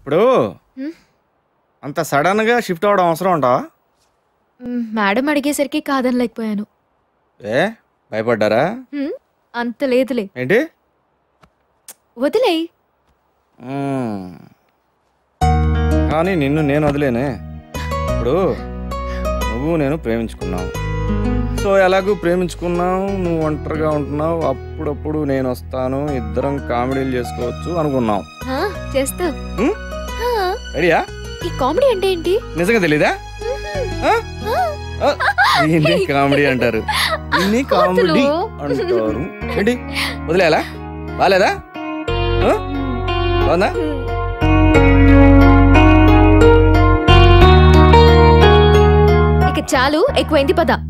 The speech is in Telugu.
ఇప్పుడు హ్మ్? అంత సడన్గా షిఫ్ట్ అవ్వడం అవసరం ఉంటావా మ్, మేడం అడిగేసరికి కాదనలేకపోయాను ఏ భయపడ్డారా హ్మ్? అంత లేదులే ఏంటి వదిలే మ్మ్. కానీ నిన్ను నేను వదిలేనే ఇప్పుడు నువ్వు నేను ప్రేమించుకున్నావు సో ఎలాగూ ప్రేమించుకున్నావు నువ్వు ఒంటరిగా ఉంటున్నావు అప్పుడప్పుడు నేను వస్తాను ఇద్దరం కామెడీలు చేసుకోవచ్చు అనుకున్నాం ఆ, చేస్తా హ్మ్? ఆ, రెడీయా ఈ కామెడీ అంటే ఏంటి నిజంగా తెలీదా ఆ? ఆ, దీన్ని కామెడీ అంటారు దీన్ని కామెడీ అంటారు ఏంటి వదిలేలా బాలేదా ఆ? బాగుందా ఇక చాలు ఎక్కువైంది పద